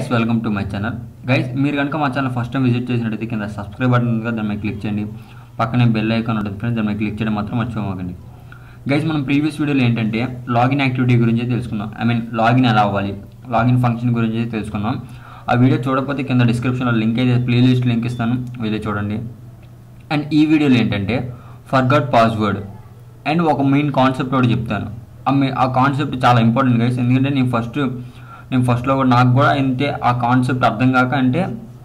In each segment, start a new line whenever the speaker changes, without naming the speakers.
welcome to my channel guys మీరు కనుక మా ఛానల్ ఫస్ట్ టైం విజిట్ చేసినట్టయితే కింద సబ్స్క్రైబ్ బటన్ ఉంది కదా దాని మీద క్లిక్ చేయండి పక్కనే బెల్ ఐకాన్ ఉంటుంది ఫ్రెండ్స్ దాని మీద క్లిక్ చేయడం మాత్రం మర్చిపోమాకండి గైస్ మనం ప్రీవియస్ వీడియోలో ఏంటంటే లాగిన్ యాక్టివిటీ గురించి తెలుసుకున్నాం ఐ మీన్ లాగిన్ ఎలా అవ్వాలి లాగిన్ ఫంక్షన్ గురించి తెలుసుకున్నాం ఆ వీడియో చూడకపోతే కింద డిస్క్రిప్షన్లో లింక్ అయితే ప్లేలిస్ట్ లింక్ ఇస్తాను వెళ్ళి చూడండి అండ్ ఈ వీడియోలో ఏంటంటే ఫర్గట్ పాస్వర్డ్ అండ్ ఒక మెయిన్ కాన్సెప్ట్ ఒకటి చెప్తాను ఆ మె- ఆ కాన్సెప్ట్ చాలా ఇంపార్టెంట్ గైస్ ఎందుకంటే నేను ఫస్ట్ నేను ఫస్ట్లో కూడా నాకు కూడా ఇంతే ఆ కాన్సెప్ట్ అర్థం కాక అంటే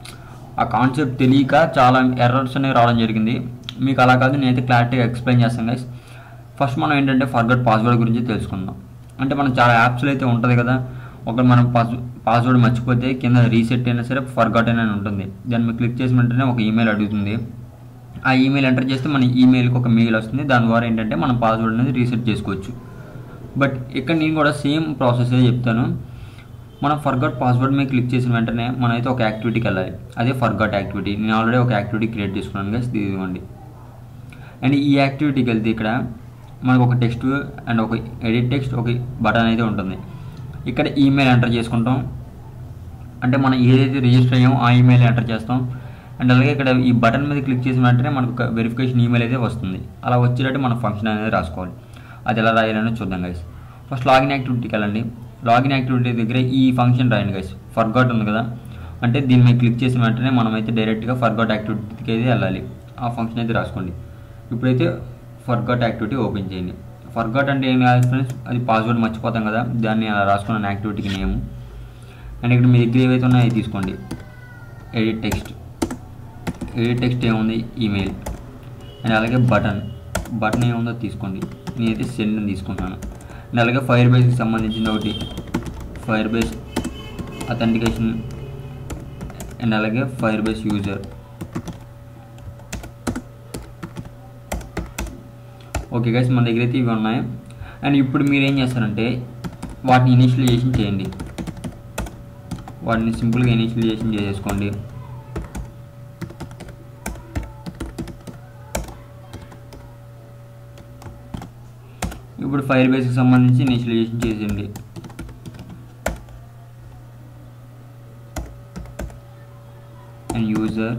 ఆ కాన్సెప్ట్ తెలియక చాలా ఎర్రర్స్ అనేవి రావడం జరిగింది మీకు అలా కాదు నేనైతే క్లారిటీగా ఎక్స్ప్లెయిన్ చేస్తాను గైస్ ఫస్ట్ మనం ఏంటంటే ఫర్గట్ పాస్వర్డ్ గురించి తెలుసుకుందాం అంటే మనం చాలా యాప్స్లో అయితే ఉంటుంది కదా ఒక మనం పాస్ పాస్వర్డ్ మర్చిపోతే కింద రీసెట్ అయినా సరే ఫర్గట్ అని ఉంటుంది దాన్ని మీరు క్లిక్ చేసిన వెంటనే ఒక ఈమెయిల్ అడుగుతుంది ఆ ఈమెయిల్ ఎంటర్ చేస్తే మన ఈమెయిల్కి ఒక మెయిల్ వస్తుంది దాని ద్వారా ఏంటంటే మనం పాస్వర్డ్ అనేది రీసెట్ చేసుకోవచ్చు బట్ ఇక్కడ నేను కూడా సేమ్ ప్రాసెస్ చెప్తాను మనం ఫర్గట్ పాస్వర్డ్ మీద క్లిక్ చేసిన వెంటనే మనం అయితే ఒక యాక్టివిటీకి వెళ్ళాలి అదే ఫర్గట్ యాక్టివిటీ నేను ఆల్రెడీ ఒక యాక్టివిటీ క్రియేట్ చేసుకున్నాను గైస్ ఇది ఇదిగోండి అండ్ ఈ యాక్టివిటీకి వెళ్తే ఇక్కడ మనకు ఒక టెక్స్ట్ అండ్ ఒక ఎడిట్ టెక్స్ట్ ఒక బటన్ అయితే ఉంటుంది ఇక్కడ ఈమెయిల్ ఎంటర్ చేసుకుంటాం అంటే మనం ఏదైతే రిజిస్టర్ అయ్యామో ఆ ఈమెయిల్ ఎంటర్ చేస్తాం అండ్ అలాగే ఇక్కడ ఈ బటన్ మీద క్లిక్ చేసిన వెంటనే మనకు ఒక వెరిఫికేషన్ ఈమెయిల్ అయితే వస్తుంది అలా వచ్చేటట్టు మన ఫంక్షన్ అనేది రాసుకోవాలి అది ఎలా రాయాలని చూద్దాం గైస్ ఫస్ట్ లాగిన్ యాక్టివిటీకి వెళ్ళండి లాగిన్ యాక్టివిటీ దగ్గర ఈ ఫంక్షన్ రాయండి గైస్ ఫర్గాట్ ఉంది కదా అంటే దీని మీద క్లిక్ చేసిన వెంటనే మనం అయితే డైరెక్ట్గా ఫర్గాట్ యాక్టివిటీకి అయితే వెళ్ళాలి ఆ ఫంక్షన్ అయితే రాసుకోండి ఇప్పుడైతే ఫర్గాట్ యాక్టివిటీ ఓపెన్ చేయండి ఫర్గాట్ అంటే ఏం కాదు ఫ్రెండ్స్ అది పాస్వర్డ్ మర్చిపోతాం కదా దాన్ని అలా రాసుకున్నాను యాక్టివిటీకి నేమ్ అండ్ ఇక్కడ మీ దగ్గర ఏవైతే ఉన్నాయో అవి తీసుకోండి ఎడిట్ టెక్స్ట్ ఎడిట్ టెక్స్ట్ ఏముంది ఈమెయిల్ అండ్ అలాగే బటన్ బటన్ ఏముందో తీసుకోండి నేనైతే సెండ్ తీసుకుంటాను అండ్ అలాగే ఫైర్ బేస్కి సంబంధించిన ఒకటి ఫైర్ బేస్ అథెంటికేషన్ అండ్ అలాగే Firebase user okay guys మన దగ్గర అయితే ఇవి ఉన్నాయి అండ్ ఇప్పుడు మీరు ఏం చేస్తారంటే వాటిని ఇనిషియలైజేషన్ చేయండి వాటిని సింపుల్గా ఇనిషియలైజేషన్ చేసేసుకోండి ఇప్పుడు ఫైర్ బేస్కి సంబంధించి ఇనిషియలైజేషన్ చేసేయండి and user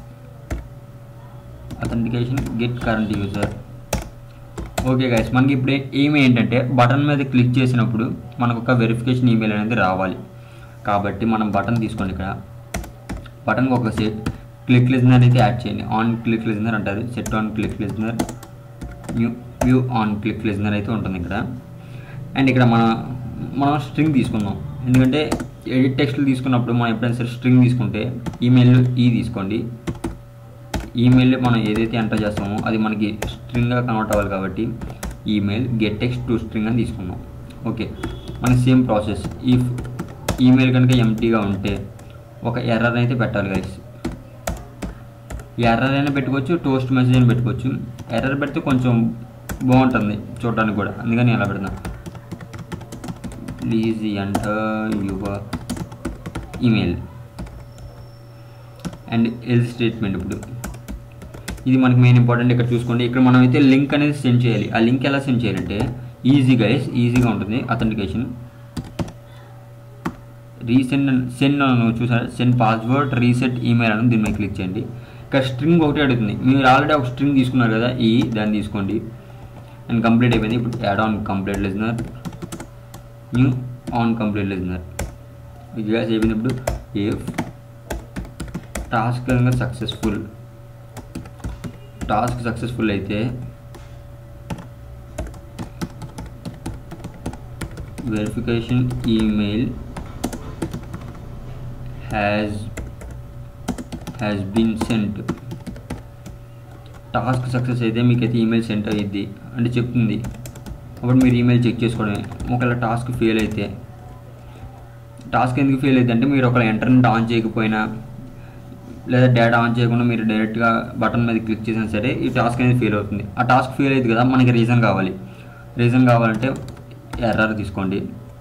authentication get current user okay guys మనకి ఇప్పుడు ఏమి ఏంటంటే బటన్ మీద క్లిక్ చేసినప్పుడు మనకు ఒక వెరిఫికేషన్ ఈమెయిల్ అనేది రావాలి కాబట్టి మనం బటన్ తీసుకోండి ఇక్కడ బటన్కి ఒక సెట్ క్లిక్ లిజనర్ అయితే యాడ్ చేయండి ఆన్ క్లిక్ లిజనర్ అంటారు set on click listener new view on click listener అయితే ఉంటుంది ఇక్కడ అండ్ ఇక్కడ మన మనం స్ట్రింగ్ తీసుకుందాం ఎందుకంటే ఎడిట్ టెక్స్ట్లు తీసుకున్నప్పుడు మనం ఎప్పుడైనా సరే స్ట్రింగ్ తీసుకుంటే ఈమెయిల్ ఈ తీసుకోండి ఈమెయిల్ మనం ఏదైతే ఎంటర్ చేస్తామో అది మనకి స్ట్రింగ్గా కన్వర్ట్ అవ్వాలి కాబట్టి email get text to string అని తీసుకున్నాం ఓకే మన సేమ్ ప్రాసెస్ ఈ ఈమెయిల్ కనుక ఎంటీగా ఉంటే ఒక ఎర్రర్ అయితే పెట్టాలి గైస్ ఎర్రర్ అయినా పెట్టుకోవచ్చు టోస్ట్ మెసేజ్ అయినా పెట్టుకోవచ్చు ఎర్రర్ పెడితే కొంచెం బాగుంటుంది చూడటానికి కూడా అందుకని అలా పెడతాను please enter your email and else statement ఇప్పుడు ఇది మనకి మెయిన్ ఇంపార్టెంట్ ఇక్కడ చూసుకోండి ఇక్కడ మనం అయితే లింక్ అనేది సెండ్ చేయాలి ఆ లింక్ ఎలా సెండ్ చేయాలంటే ఈజీ గైస్ ఈజీగా ఉంటుంది అథెంటికేషన్ రీసెండ్ సెండ్ చూసారు సెండ్ పాస్వర్డ్ రీసెట్ ఈమెయిల్ అని దీని మీద క్లిక్ చేయండి ఇక్కడ స్ట్రింగ్ ఒకటి అడుగుతుంది మీరు ఆల్రెడీ ఒక స్ట్రింగ్ తీసుకున్నారు కదా ఈ దాన్ని తీసుకోండి అండ్ కంప్లీట్ అయిపోయింది ఇప్పుడు add on complete listener new on complete listener ఇది గ్యాస్ అయిపోయింది ఇప్పుడు ఏఫ్ టాస్క్ కనుక సక్సెస్ఫుల్ టాస్క్ సక్సెస్ఫుల్ అయితే verification email has has been sent task success అయితే మీకైతే ఈమెయిల్ సెంట్ అయ్యిద్ది అంటే చెప్తుంది అప్పుడు మీరు ఈమెయిల్ చెక్ చేసుకోవడమే ఒకవేళ టాస్క్ ఫెయిల్ అయితే టాస్క్ ఎందుకు ఫెయిల్ అయితే అంటే మీరు ఒకవేళ ఇంటర్నెట్ ఆన్ చేయకపోయినా లేదా డేటా ఆన్ చేయకుండా మీరు డైరెక్ట్గా బటన్ మీద క్లిక్ చేసినా సరే ఈ టాస్క్ అనేది ఫెయిల్ అవుతుంది ఆ టాస్క్ ఫెయిల్ అయింది కదా మనకి రీజన్ కావాలి రీజన్ కావాలంటే ఎర్రర్ తీసుకోండి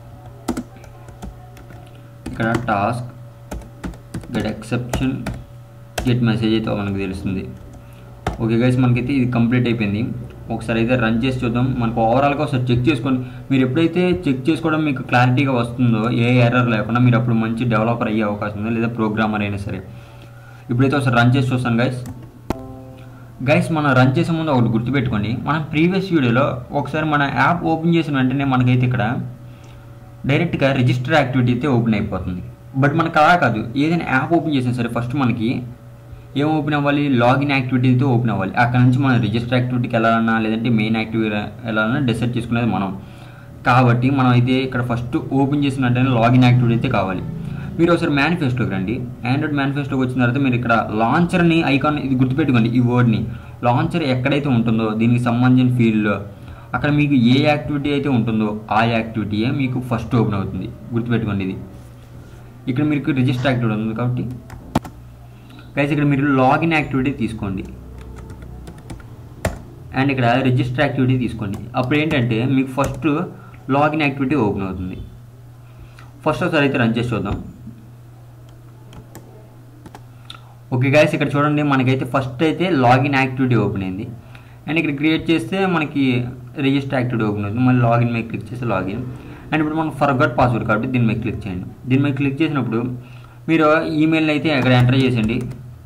ఇక్కడ task get exception get message అయితే మనకు తెలుస్తుంది ఓకే గైస్ మనకైతే ఇది కంప్లీట్ అయిపోయింది ఒకసారి అయితే రన్ చేసి చూద్దాం మనకు ఓవరాల్గా ఒకసారి చెక్ చేసుకోండి మీరు ఎప్పుడైతే చెక్ చేసుకోవడం మీకు క్లారిటీగా వస్తుందో ఏ ఎర్రర్ లేకుండా మీరు అప్పుడు మంచి డెవలపర్ అయ్యే అవకాశం ఉంది లేదా ప్రోగ్రామర్ అయినా సరే ఇప్పుడైతే ఒకసారి రన్ చేసి చూస్తాను గైస్ గైస్ మనం రన్ చేసే ముందు ఒకటి గుర్తుపెట్టుకోండి మనం ప్రీవియస్ వీడియోలో ఒకసారి మన యాప్ ఓపెన్ చేసిన వెంటనే మనకైతే ఇక్కడ డైరెక్ట్గా రిజిస్టర్ యాక్టివిటీ అయితే ఓపెన్ అయిపోతుంది బట్ మనకు అలా కాదు ఏదైనా యాప్ ఓపెన్ చేసినా సరే ఫస్ట్ మనకి ఏం ఓపెన్ అవ్వాలి లాగిన్ యాక్టివిటీతో ఓపెన్ అవ్వాలి అక్కడ నుంచి మనం రిజిస్టర్ యాక్టివిటీకి వెళ్ళాలన్నా లేదంటే మెయిన్ యాక్టివిటీ వెళ్ళాలన్నా డిసైడ్ చేసుకునేది మనం కాబట్టి మనం అయితే ఇక్కడ ఫస్ట్ ఓపెన్ చేసిన వెంటనే లాగిన్ యాక్టివిటీ అయితే కావాలి మీరు ఒకసారి మేనిఫెస్టోకి రండి ఆండ్రాయిడ్ మేనిఫెస్టోకి వచ్చిన తర్వాత మీరు ఇక్కడ లాంచర్ని ఐకాన్ ఇది గుర్తుపెట్టుకోండి ఈ వర్డ్ని లాంచర్ ఎక్కడైతే ఉంటుందో దీనికి సంబంధించిన ఫీల్డ్లో అక్కడ మీకు ఏ యాక్టివిటీ అయితే ఉంటుందో ఆ యాక్టివిటీయే మీకు ఫస్ట్ ఓపెన్ అవుతుంది గుర్తుపెట్టుకోండి ఇది ఇక్కడ మీకు రిజిస్టర్ యాక్టివిటీ ఉంది కాబట్టి గైస్ ఇక్కడ మీరు లాగిన్ యాక్టివిటీ తీసుకోండి అండ్ ఇక్కడ రిజిస్టర్ యాక్టివిటీ తీసుకోండి అప్పుడు ఏంటంటే మీకు ఫస్ట్ లాగిన్ యాక్టివిటీ ఓపెన్ అవుతుంది ఫస్ట్ ఒకసారి అయితే రన్ చేసి చూద్దాం ఓకే గైస్ ఇక్కడ చూడండి మనకైతే ఫస్ట్ అయితే లాగిన్ యాక్టివిటీ ఓపెన్ అయింది అండ్ ఇక్కడ క్రియేట్ చేస్తే మనకి రిజిస్టర్ యాక్టివిటీ ఓపెన్ అవుతుంది మళ్ళీ లాగిన్ మీద క్లిక్ చేస్తే లాగిన్ అండ్ ఇప్పుడు మనం ఫర్గట్ పాస్వర్డ్ కాబట్టి దీని మీద క్లిక్ చేయండి దీని మీద క్లిక్ చేసినప్పుడు మీరు ఈమెయిల్ని అయితే ఇక్కడ ఎంటర్ చేసేయండి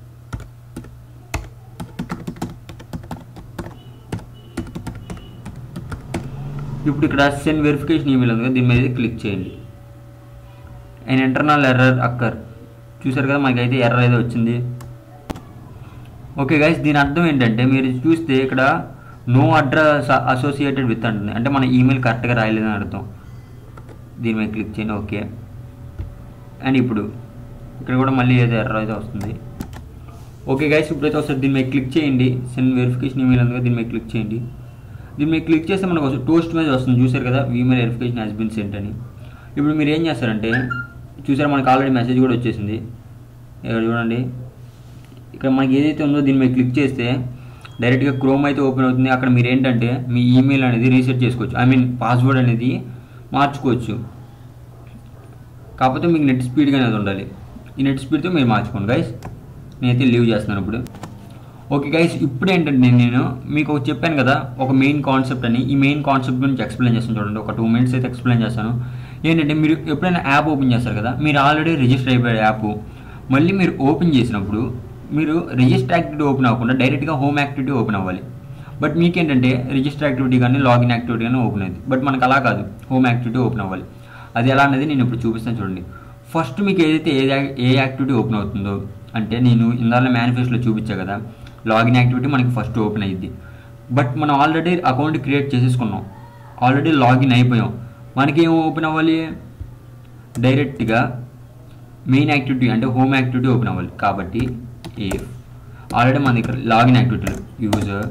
ఇప్పుడు ఇక్కడ సెండ్ వెరిఫికేషన్ ఈమెయిల్ ఉంది కదా దీని మీద క్లిక్ చేయండి అండ్ ఇంటర్నల్ ఎర్రర్ అక్కర్ చూసారు కదా మనకైతే ఎర్రర్ అయితే వచ్చింది ఓకే గైస్ దీని అర్థం ఏంటంటే మీరు చూస్తే ఇక్కడ నో అడ్రస్ అసోసియేటెడ్ విత్ అంటుంది అంటే మన ఈమెయిల్ కరెక్ట్గా రాయలేదని అర్థం దీని మీద క్లిక్ చేయండి ఓకే అండ్ ఇప్పుడు ఇక్కడ కూడా మళ్ళీ ఏదో ఎర్రర్ అయితే వస్తుంది ఓకే గైస్ ఇప్పుడైతే ఒకసారి దీని మీద క్లిక్ చేయండి సెండ్ వెరిఫికేషన్ ఈమెయిల్ అందుగా దీని మీద క్లిక్ చేయండి దీని మీద క్లిక్ చేస్తే మనకు ఒక టోస్ట్ మీద వస్తుంది చూసారు కదా email verification has been sent అని ఇప్పుడు మీరు ఏం చేస్తారంటే చూసారు మనకు ఆల్రెడీ మెసేజ్ కూడా వచ్చేసింది ఇక్కడ చూడండి ఇక్కడ మనకి ఏదైతే ఉందో దీని మీద క్లిక్ చేస్తే డైరెక్ట్గా క్రోమ్ అయితే ఓపెన్ అవుతుంది అక్కడ మీరు ఏంటంటే మీ ఈమెయిల్ అనేది రీసెట్ చేసుకోవచ్చు ఐ మీన్ పాస్వర్డ్ అనేది మార్చుకోవచ్చు కాకపోతే మీకు నెట్ స్పీడ్గా అనేది ఉండాలి ఈ నెట్ స్పీడ్తో మీరు మార్చుకోండి గైస్ నేనైతే లీవ్ చేస్తున్నాను ఇప్పుడు ఓకే గైస్ ఇప్పుడు ఏంటంటే నేను మీకు ఒకటి చెప్పాను కదా ఒక మెయిన్ కాన్సెప్ట్ అని ఈ మెయిన్ కాన్సెప్ట్ గురించి ఎక్స్ప్లెయిన్ చేస్తాను చూడండి ఒక టూ మినిట్స్ అయితే ఎక్స్ప్లెయిన్ చేస్తాను ఏంటంటే మీరు ఎప్పుడైనా యాప్ ఓపెన్ చేస్తారు కదా మీరు ఆల్రెడీ రిజిస్టర్ అయిపోయారు యాప్ మళ్ళీ మీరు ఓపెన్ చేసినప్పుడు మీరు రిజిస్టర్ యాక్టివిటీ ఓపెన్ అవ్వకుండా డైరెక్ట్గా హోమ్ యాక్టివిటీ ఓపెన్ అవ్వాలి బట్ మీకేంటంటే రిజిస్టర్ యాక్టివిటీ కానీ లాగిన్ యాక్టివిటీ కానీ ఓపెన్ అయింది బట్ మనకు అలా కాదు హోమ్ యాక్టివిటీ ఓపెన్ అవ్వాలి అది ఎలా అనేది నేను ఇప్పుడు చూపిస్తాను చూడండి ఫస్ట్ మీకు ఏదైతే ఏ ఏ యాక్టివిటీ ఓపెన్ అవుతుందో అంటే నేను ఇందాల మేనిఫెస్టోలో చూపించా కదా లాగిన్ యాక్టివిటీ మనకి ఫస్ట్ ఓపెన్ అయ్యింది బట్ మనం ఆల్రెడీ అకౌంట్ క్రియేట్ చేసేసుకున్నాం ఆల్రెడీ లాగిన్ అయిపోయాం మనకి ఏం ఓపెన్ అవ్వాలి డైరెక్ట్గా మెయిన్ యాక్టివిటీ అంటే హోమ్ యాక్టివిటీ ఓపెన్ అవ్వాలి కాబట్టి ఏ ఆల్రెడీ మన దగ్గర లాగిన్ యాక్టివిటీలు యూజర్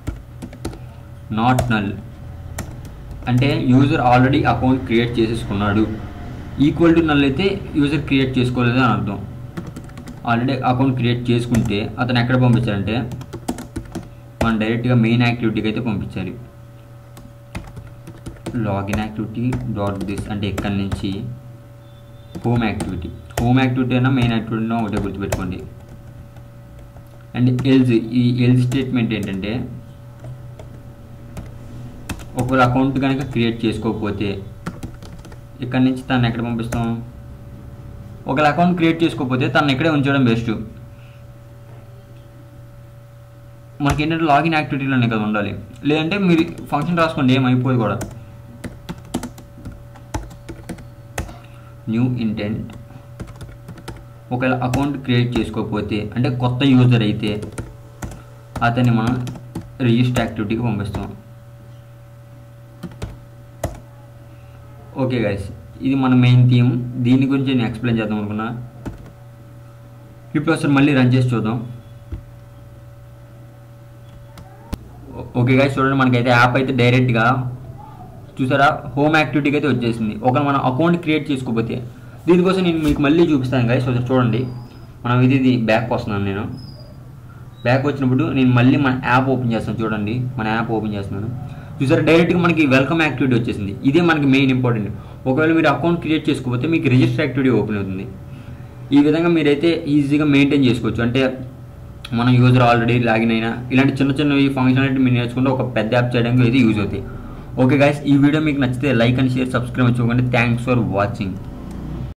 నాట్ నల్ అంటే యూజర్ ఆల్రెడీ అకౌంట్ క్రియేట్ చేసేసుకున్నాడు ఈక్వల్ టు నల్ అయితే యూజర్ క్రియేట్ చేసుకోలేదు అని అర్థం ఆల్రెడీ అకౌంట్ క్రియేట్ చేసుకుంటే అతను ఎక్కడ పంపించాలంటే మనం డైరెక్ట్గా మెయిన్ యాక్టివిటీకి అయితే పంపించాలి లాగిన్ యాక్టివిటీ డాట్ దిస్ అంటే ఎక్కడి నుంచి హోమ్ యాక్టివిటీ హోమ్ యాక్టివిటీ అయినా మెయిన్ యాక్టివిటీ అయినా ఒకటే గుర్తుపెట్టుకోండి అండ్ ఎల్జ్ ఈ ఎల్జ్ స్టేట్మెంట్ ఏంటంటే ఒకవేళ అకౌంట్ కనుక క్రియేట్ చేసుకోకపోతే ఇక్కడ నుంచి తను ఎక్కడ పంపిస్తాం ఒకవేళ అకౌంట్ క్రియేట్ చేసుకోకపోతే తను ఇక్కడే ఉంచడం బెస్ట్ మనకి ఏంటంటే లాగిన్ యాక్టివిటీలోనే కదా ఉండాలి లేదంటే మీరు ఫంక్షన్ రాసుకోండి ఏం అయిపోదు కూడా న్యూ ఇంటెంట్ ఒకవేళ అకౌంట్ క్రియేట్ చేసుకోకపోతే అంటే కొత్త యూజర్ అయితే అతన్ని మనం రిజిస్టర్ యాక్టివిటీకి పంపిస్తాం ఓకే గైస్ ఇది మన మెయిన్ థీమ్ దీని గురించి నేను ఎక్స్ప్లెయిన్ చేద్దాం అనుకున్నా ఇప్పుడు ఒకసారి మళ్ళీ రన్ చేసి చూద్దాం ఓకే గైస్ చూడండి మనకైతే యాప్ అయితే డైరెక్ట్గా చూసారా హోమ్ యాక్టివిటీకి అయితే వచ్చేసింది ఒకవేళ మనం అకౌంట్ క్రియేట్ చేసుకోకపోతే దీనికోసం నేను మీకు మళ్ళీ చూపిస్తాను గైస్ ఒకసారి చూడండి మనం ఇది ఇది బ్యాక్ వస్తున్నాను నేను బ్యాక్ వచ్చినప్పుడు నేను మళ్ళీ మన యాప్ ఓపెన్ చేస్తాను చూడండి మన యాప్ ఓపెన్ చేస్తున్నాను చూసారా డైరెక్ట్గా మనకి వెల్కమ్ యాక్టివిటీ వచ్చేసింది ఇదే మనకి మెయిన్ ఇంపార్టెంట్ ఒకవేళ మీరు అకౌంట్ క్రియేట్ చేసుకోకపోతే మీకు రిజిస్టర్ యాక్టివిటీ ఓపెన్ అవుతుంది ఈ విధంగా మీరైతే ఈజీగా మెయింటైన్ చేసుకోవచ్చు అంటే మన యూజర్ ఆల్రెడీ లాగిన్ అయినా ఇలాంటి చిన్న చిన్నవి ఫంక్షనాలిటీ మీరు నేర్చుకుంటే ఒక పెద్ద యాప్ చేయడానికి అయితే యూజ్ అవుతాయి ఓకే గైస్ ఈ వీడియో మీకు నచ్చితే లైక్ అండ్ షేర్ సబ్స్క్రైబ్ చేసుకోండి థ్యాంక్స్ ఫర్ వాచింగ్